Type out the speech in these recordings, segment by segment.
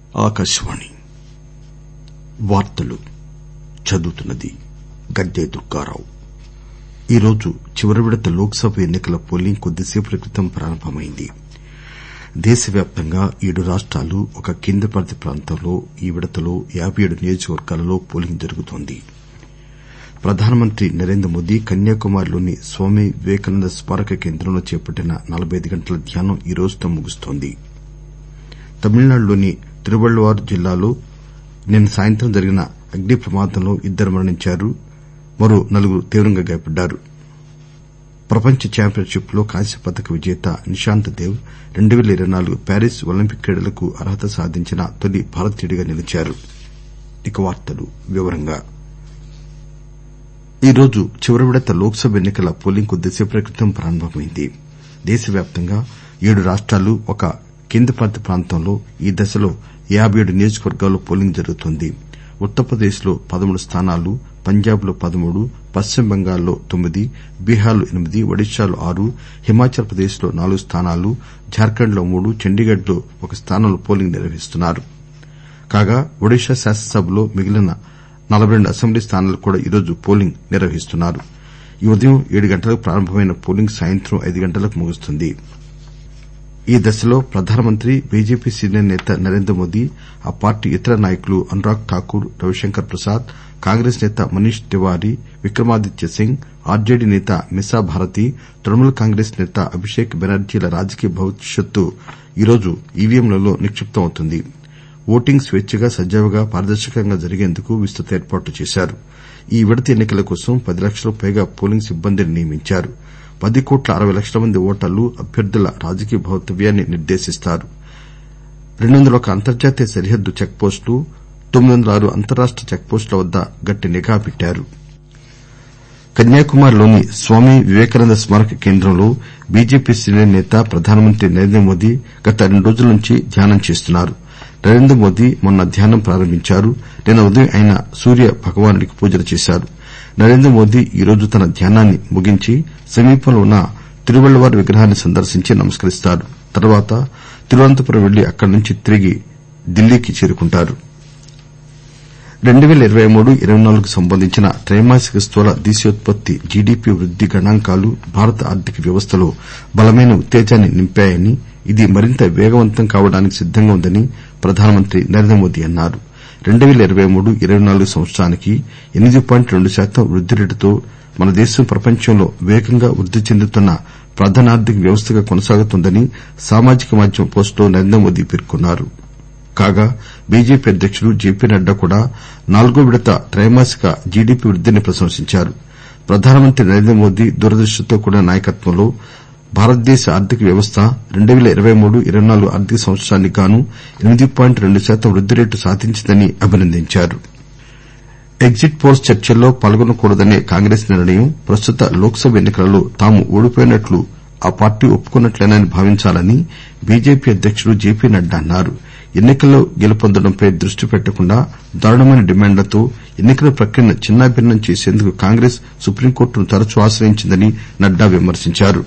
ఆకాశవాణి వార్తలు చదువుతున్నది గద్దె దుర్గారావు ఈరోజు చివరి విడత లోక్ సభ ఎన్ని కల పోలింగ్ కొద్దిసేపటి క్రితం ప్రారంభమైంది దేశవ్యాప్తంగా ఏడు రాష్టాలు ఒక కేంద్రపాలిత ప్రాంతంలో ఈ విడతలో యాబై ఏడు నియోజకవర్గాలలో పోలింగ్ జరుగుతోంది ప్రధానమంత్రి నరేంద్రమోదీ కన్యాకుమారిలోని స్వామి వివేకానంద స్మారక కేంద్రంలో చేపట్టిన నలబై ఐదు గంటల ధ్యానం ఈ రోజుతో ముగుస్తోంది తమిళనాడులోని తిరువళ్లువార్ జిల్లాలో నిన్న సాయంత్రం జరిగిన అగ్ని ప్రమాదంలో ఇద్దరు మరణించారు మరో నలుగురు తీవ్రంగా గాయపడ్డారు ప్రపంచ చాంపియన్ షిప్ లో కాంస్య పతక విజేత నిశాంత్ దేవ్ 2024 ప్యారిస్ ఒలింపిక్ క్రీడలకు అర్హత సాధించిన తొలి భారతీయుడిగా నిలిచారు ఈరోజు చివరి విడత లోక్ సభ ఎన్ని కల పోలింగ్ కొద్దిసేపటి క్రితం ప్రారంభమైంది దేశవ్యాప్తంగా ఏడు రాష్టాలు ఒక కేంద్రపాలిత ప్రాంతంలో ఈ దశలో యాబై ఏడు నియోజకవర్గాల్లో పోలింగ్ జరుగుతోంది ఉత్తరప్రదేశ్ లో పదమూడు స్థానాలు పంజాబ్ లో పదమూడు పశ్చిమ బెంగాల్ లో తొమ్మిది బీహార్ లో ఎనిమిది ఒడిశాలో ఆరు హిమాచల్ ప్రదేశ్ లో నాలుగు స్థానాలు జార్ఖండ్ లో మూడు చండీగఢ్ లో ఒక స్థానంలో పోలింగ్ నిర్వహిస్తున్నారు కాగా ఒడిశా శాసనసభలో మిగిలిన నలబై రెండు అసెంబ్లీ స్థానాలకు కూడా ఈరోజు పోలింగ్ నిర్వహిస్తున్నారు ఈ ఉదయం ఏడు గంటలకు ప్రారంభమైన పోలింగ్ సాయంత్రం ఐదు గంటలకు ముగుస్తుంది ఈ దశలో ప్రధానమంత్రి బీజేపీ సీనియర్ నేత నరేంద్రమోదీ ఆ పార్టీ ఇతర నాయకులు అనురాగ్ ఠాకూర్ రవిశంకర్ ప్రసాద్ కాంగ్రెస్ నేత మనీష్ తివారీ విక్రమాదిత్య సింగ్ ఆర్జేడీ నేత మిసా భారతి తృణమూల్ కాంగ్రెస్ నేత అభిషేక్ బెనర్జీల రాజకీయ భవిష్యత్తు ఈరోజు ఈవీఎంలలో నిక్షిప్తమవుతుంది ఓటింగ్ స్వేచ్చగా సజావుగా పారదర్శకంగా జరిగేందుకు విస్తృత ఏర్పాట్లు చేశారు ఈ విడత ఎన్ని కల కోసం పది లక్షలకు పైగా పోలింగ్ సిబ్బందిని నియమించారు పది కోట్ల అరవై లక్షల మంది ఓటర్లు అభ్యర్థుల రాజకీయ భవితవ్యాన్ని నిర్దేశిస్తారు రెండు వందల ఒక అంతర్జాతీయ సరిహద్దు చెక్ పోస్టులు తొమ్మిది వందల ఆరు అంతర్రాష్ట చెక్ పోస్టుల వద్ద గట్టి నిఘా పెట్టారు కన్యాకుమారిలోని స్వామి వివేకానంద స్మారక కేంద్రంలో బీజేపీ సీనియర్ నేత ప్రధానమంత్రి నరేంద్రమోదీ గత రెండు రోజుల నుంచి ధ్యానం చేస్తున్నారు నరేంద్రమోదీ మొన్న ధ్యానం ప్రారంభించారు నిన్న ఉదయం ఆయన సూర్య భగవానుడికి పూజలు చేశారు నరేంద్రమోదీ ఈరోజు తన ధ్యానాన్ని ముగించి సమీపంలో ఉన్న తిరువళ్లువార్ విగ్రహాన్ని సందర్శించి నమస్కరిస్తారు తర్వాత తిరువనంతపురం వెళ్లి అక్కడి నుంచి తిరిగి ఢిల్లీకి చేరుకుంటారు 2023 కు సంబంధించిన త్రైమాసిక స్థూల దేశీయోత్పత్తి జీడీపీ వృద్ది గణాంకాలు భారత ఆర్థిక వ్యవస్థలో బలమైన ఉత్తేజాన్ని నింపాయని ఇది మరింత వేగవంతం కావడానికి సిద్దంగా ఉందని ప్రధానమంత్రి నరేంద్రమోదీ అన్నారు 2023 సంవత్సరానికి ఎనిమిది పాయింట్ రెండు శాతం వృద్ది రేటుతో మన దేశం ప్రపంచంలో వేగంగా వృద్ది చెందుతున్న ప్రధాన ఆర్థిక వ్యవస్థగా కొనసాగుతోందని సామాజిక మాధ్యమ పోస్టులో నరేంద్రమోదీ పేర్కొన్నారు కాగా బీజేపీ అధ్యకుడు జేపీ నడ్డా కూడా నాల్గో విడత త్రైమాసిక జీడీపీ వృద్దిని ప్రశంసించారు ప్రధానమంత్రి నరేంద్రమోదీ దూరదృష్టితో కూడిన నాయకత్వంలో భారతదేశ ఆర్థిక వ్యవస్థ 2023 ఆర్థిక సంవత్సరానికి గాను ఎనిమిది పాయింట్ రెండు శాతం వృద్ది రేటు సాధించిందని అభినందించారు ఎగ్జిట్ పోల్స్ చర్చల్లో పాల్గొనకూడదనే కాంగ్రెస్ నిర్ణయం ప్రస్తుత లోక్ సభ ఎన్ని కలలో తాము ఓడిపోయినట్లు ఆ పార్టీ ఒప్పుకున్నట్లేనని భావించాలని బీజేపీ అధ్యకుడు జేపీ నడ్డా అన్నారు ఎన్ని కల్లో గెలుపొందడంపై దృష్టి పెట్టకుండా దారుణమైన డిమాండ్లతో ఎన్ని కల ప్రక్రియను చిన్నాభిన్నం చేసేందుకు కాంగ్రెస్ సుప్రీంకోర్టును తరచూ ఆశ్రయించిందని నడ్డా విమర్శించారు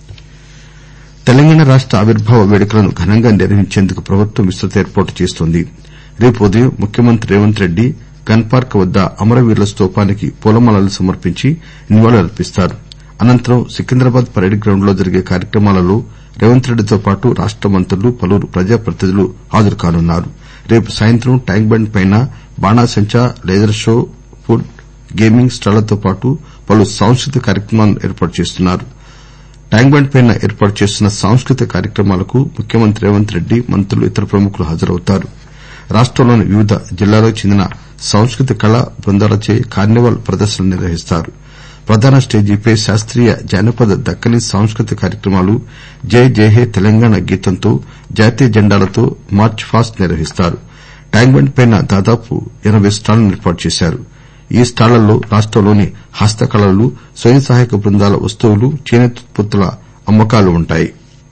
తెలంగాణ రాష్ట ఆవిర్భావ వేడుకలను ఘనంగా నిర్వహించేందుకు ప్రభుత్వం విస్తృత ఏర్పాట్లు చేస్తోంది రేపు ఉదయం ముఖ్యమంత్రి రేవంత్ రెడ్డి గన్ పార్క్ వద్ద అమరవీరుల స్తూపానికి పూలమాలలు సమర్పించి నివాళులర్పిస్తారు అనంతరం సికింద్రాబాద్ పరేడ్ గ్రౌండ్ లో జరిగే కార్యక్రమాలలో రేవంత్ రెడ్డితో పాటు రాష్ట మంత్రులు పలువురు ప్రజాప్రతినిధులు హాజరు కానున్నారు రేపు సాయంత్రం ట్యాంక్ బండ్ పై బాణాసంచా లేజర్ షో ఫుడ్ గేమింగ్ స్టాళ్లతో పాటు పలు సాంస్కృతిక కార్యక్రమాలను ఏర్పాటు చేస్తున్నారు ట్యాంక్ బండ్ పై ఏర్పాటు చేస్తున్న సాంస్కృతిక కార్యక్రమాలకు ముఖ్యమంత్రి రేవంత్ రెడ్డి మంత్రులు ఇతర ప్రముఖులు హాజరవుతారు రాష్టంలోని వివిధ జిల్లాలకు చెందిన సాంస్కృతిక కళా బృందాలచే కార్నివాల్ ప్రదర్శనలు నిర్వహిస్తారు ప్రధాన స్టేజీపై శాస్తీయ జానపద దక్కనీ సాంస్కృతిక కార్యక్రమాలు జై జయహే తెలంగాణ గీతంతో జాతీయ జెండాలతో మార్చ్ పాస్ట్ నిర్వహిస్తారు ట్యాంక్ బండ్ పై దాదాపు ఎనబై స్టాళ్లను ఏర్పాటు చేశారు ఈ స్టాళ్లలో రాష్టంలోని హస్తకళలు స్వయం సహాయక బృందాల వస్తువులు చేసేత ఉత్పత్తుల అమ్మకాలు ఉంటాయి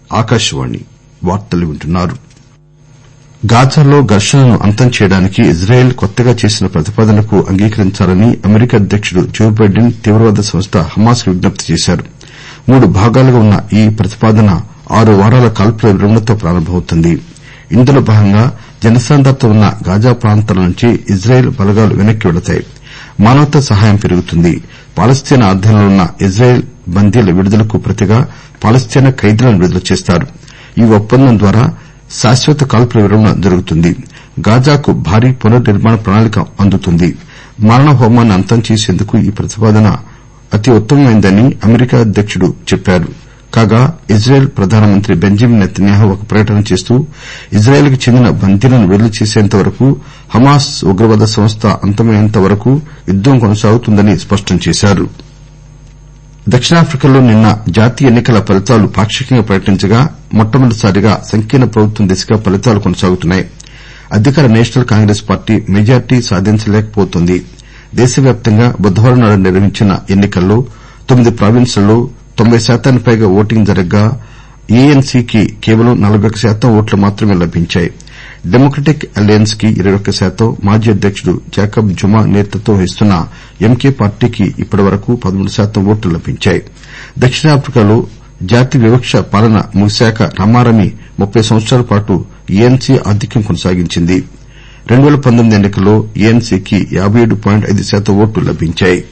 గాజాలో ఘర్షణలను అంతం చేయడానికి ఇజ్రాయెల్ కొత్తగా చేసిన ప్రతిపాదనకు అంగీకరించాలని అమెరికా అధ్యకుడు జో బైడెన్ తీవ్రవాద సంస్థ హమాస్ కు విజ్ఞప్తి చేశారు మూడు భాగాలుగా ఉన్న ఈ ప్రతిపాదన ఆరు వారాల కాల్పుల విరమణతో ప్రారంభమవుతుంది ఇందులో భాగంగా జనసాంద్రత ఉన్న గాజా ప్రాంతాల నుంచి ఇజ్రాయెల్ బలగాలు వెనక్కి వెళతాయి మానవతా సహాయం పెరుగుతుంది పాలస్తీనా ఆధ్వర్యంలో ఉన్న ఇజ్రాయెల్ బందీల విడుదలకు ప్రతిగా పాలస్తీనా ఖైదీలను విడుదల చేస్తారు ఈ ఒప్పందం ద్వారా శాశ్వత కాల్పుల విరమణ జరుగుతుంది గాజాకు భారీ పునర్ నిర్మాణ ప్రణాళిక అందుతుంది మారణ హోమాన్ని అంతం చేసేందుకు ఈ ప్రతిపాదన అతి ఉత్తమమైందని అమెరికా అధ్యకుడు చెప్పారు కాగా ఇజ్రాయెల్ ప్రధానమంత్రి బెంజమిన్ నెతన్యాహు ఒక ప్రకటన చేస్తూ ఇజ్రాయెల్ కు చెందిన బందీలను విడుదల చేసేంత వరకు హమాస్ ఉగ్రవాద సంస్థ అంతమయ్యేంత వరకు యుద్దం కొనసాగుతుందని స్పష్టం చేశారు దక్షిణాఫ్రికాలో నిన్న జాతీయ ఎన్నికల ఫలితాలు పాక్షికంగా ప్రకటించగా మొట్టమొదటిసారిగా సంకీర్ణ ప్రభుత్వం దిశగా ఫలితాలు కొనసాగుతున్నాయి అధికార నేషనల్ కాంగ్రెస్ పార్టీ మెజార్టీ సాధించలేకపోతోంది దేశవ్యాప్తంగా బుధవారం నాడు నిర్వహించిన ఎన్నికల్లో తొమ్మిది ప్రావిన్సుల్లో తొంభై శాతానికి పైగా ఓటింగ్ జరగ్గా ఏఎన్సీకి కేవలం నలబై ఒక్క శాతం ఓట్లు మాత్రమే లభించాయి డెమోక్రటిక్ అలయన్స్ కి ఇరవై ఒక్క శాతం మాజీ అధ్యకుడు జాకబ్ జుమా నేతృత్వం వహిస్తున్న ఎంకే పార్టీకి ఇప్పటివరకు పదమూడు శాతం ఓట్లు లభించాయి దక్షిణాఫ్రికాలో జాతి వివక్ష పాలన ముగిశాక రమారమి ముప్పై సంవత్సరాల పాటు ఏఎన్సీ ఆధిక్యం కొనసాగించింది రెండు పేల పంతొమ్మిది ఎన్నికల్లో ఏఎన్సీకి యాబై ఏడు పాయింట్ ఐదు శాతం ఓట్లు లభించాయి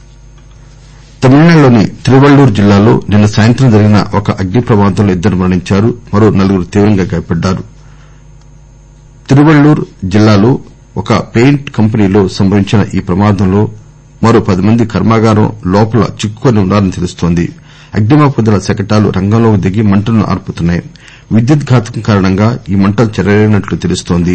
తమిళనాడులోని తిరువళ్లూరు జిల్లాలో నిన్న సాయంత్రం జరిగిన ఒక అగ్ని ప్రమాదంలో ఇద్దరు మరణించారు మరో నలుగురు తీవ్రంగా గాయపడ్డారు తిరువళ్లూరు జిల్లాలో ఒక పెయింట్ కంపెనీలో సంభవించిన ఈ ప్రమాదంలో మరో పది మంది కర్మాగారం లోపల చిక్కుకుని ఉన్నారని తెలుస్తోంది అగ్నిమాపక దళ శకటాలు రంగంలోకి దిగి మంటలను ఆర్పుతున్నాయి విద్యుత్ ఘాతకం కారణంగా ఈ మంటలు చెలరేగినట్లు తెలుస్తోంది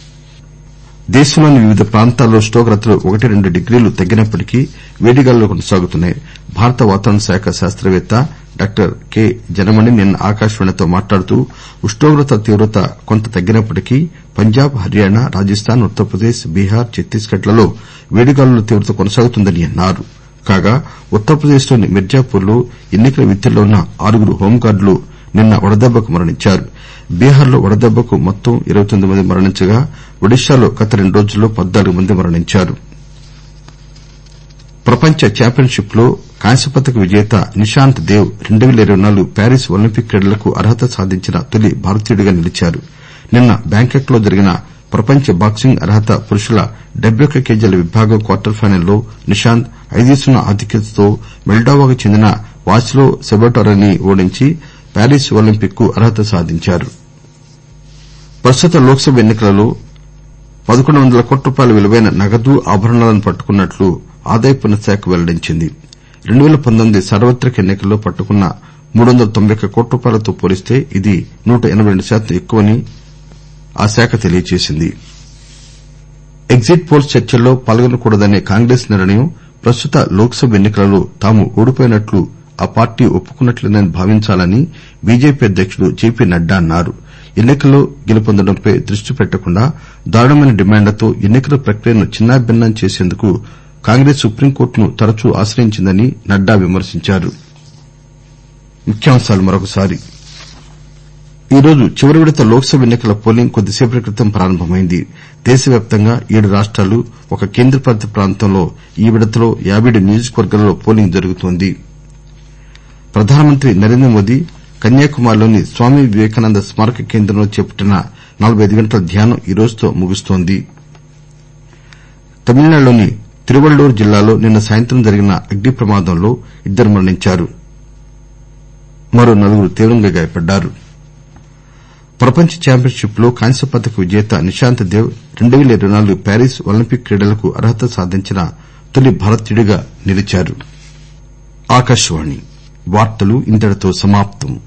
దేశంలోని వివిధ ప్రాంతాల్లో ఉష్ణోగ్రతలు ఒకటి రెండు డిగ్రీలు తగ్గినప్పటికీ వేడిగాలులు కొనసాగుతున్నాయి భారత వాతావరణ శాఖ శాస్తవేత్త డాక్టర్ కె జనమణి నిన్న ఆకాశవాణితో మాట్లాడుతూ ఉష్ణోగ్రతల తీవ్రత కొంత తగ్గినప్పటికీ పంజాబ్ హర్యానా రాజస్థాన్ ఉత్తరప్రదేశ్ బీహార్ ఛత్తీస్ గఢ్ లలో వేడిగాలుల తీవ్రత కొనసాగుతుందని అన్నారు కాగా ఉత్తరప్రదేశ్ లోని మిర్జాపూర్ లో ఎన్నికల విధుల్లో ఉన్న ఆరుగురు హోంగార్డులు నిన్న వడదెబ్బకు మరణించారు బీహార్ లో వడదెబ్బకు మొత్తం ఇరవై తొమ్మిది మంది మరణించగా ఒడిశాలో గత రెండు రోజుల్లో పద్నాలుగు మంది మరణించారు ప్రపంచ చాంపియన్ షిప్ లో కాంస్య పతక విజేత నిశాంత్ దేవ్ రెండు పేల ఇరవై నాలుగు ప్యారిస్ ఒలింపిక్ క్రీడలకు అర్హత సాధించిన తొలి భారతీయుడిగా నిలిచారు నిన్న బ్యాంకాక్ లో జరిగిన ప్రపంచ బాక్సింగ్ అర్హత పురుషుల డెబ్బై ఒక్క కేజీల విభాగం క్వార్టర్ ఫైనల్ లో నిశాంత్ ఐదు సున్నా ఆధిక్యతతో మోల్డోవాకు చెందిన వాసిలో సెబోటోరని ఓడించి ప్యారిస్ ఒలింపిక్ కు అర్హత సాధించారు ప్రస్తుత లోక్ సభ ఎన్నికలలో పదకొండు వందల కోట్ల రూపాయల విలువైన నగదు ఆభరణాలను పట్టుకున్నట్లు ఆదాయ పన్ను శాఖ వెల్లడించింది రెండు పేల పంతొమ్మిది సార్వత్రిక ఎన్నికల్లో పట్టుకున్న మూడు వందల తొంభై ఒక్క కోట్ల రూపాయలతో పోలిస్తే ఇది నూట ఎనబై రెండు శాతం ఎక్కువని ఆ శాఖ తెలియజేసింది ఎగ్జిట్ పోల్స్ చర్చల్లో పాల్గొనకూడదనే కాంగ్రెస్ నిర్ణయం ప్రస్తుత లోక్ సభ ఎన్నికలలో తాము ఓడిపోయినట్లు ఆ పార్టీ ఒప్పుకున్నట్లేనని భావించాలని బీజేపీ అధ్యకుడు జేపీ నడ్డా అన్నారు ఎన్నికల్లో గెలుపొందడంపై దృష్టి పెట్టకుండా దారుణమైన డిమాండ్లతో ఎన్నికల ప్రక్రియను చిన్నాభిన్నం చేసేందుకు కాంగ్రెస్ సుప్రీంకోర్టును తరచూ ఆశ్రయించిందని నడ్డా విమర్శించారు ఈరోజు చివరి విడత లోక్ సభ ఎన్నికల పోలింగ్ కొద్దిసేపటి క్రితం ప్రారంభమైంది దేశవ్యాప్తంగా ఏడు రాష్టాలు ఒక కేంద్రపాలిత ప్రాంతంలో ఈ విడతలో యాబై ఏడు నియోజకవర్గాల్లో పోలింగ్ జరుగుతోంది ప్రధానమంత్రి నరేంద్రమోదీ కన్యాకుమారిలోని స్వామి వివేకానంద స్మారక కేంద్రంలో చేపట్టిన నలబై ఐదు గంటల ధ్యానం ఈ రోజుతో ముగుస్తోంది తమిళనాడులోని తిరువళ్లూరు జిల్లాలో నిన్న సాయంత్రం జరిగిన అగ్ని ప్రమాదంలో ఇద్దరు మరణించారు మరో నలుగురు తీవ్రంగా గాయపడ్డారు ప్రపంచ చాంపియన్ షిప్ లో కాంస్య పతక విజేత నిశాంత్ దేవ్ రెండు పేల ఇరవై నాలుగు ప్యారిస్ ఒలింపిక్ క్రీడలకు అర్హత సాధించిన తొలి భారతీయుడిగా నిలిచారు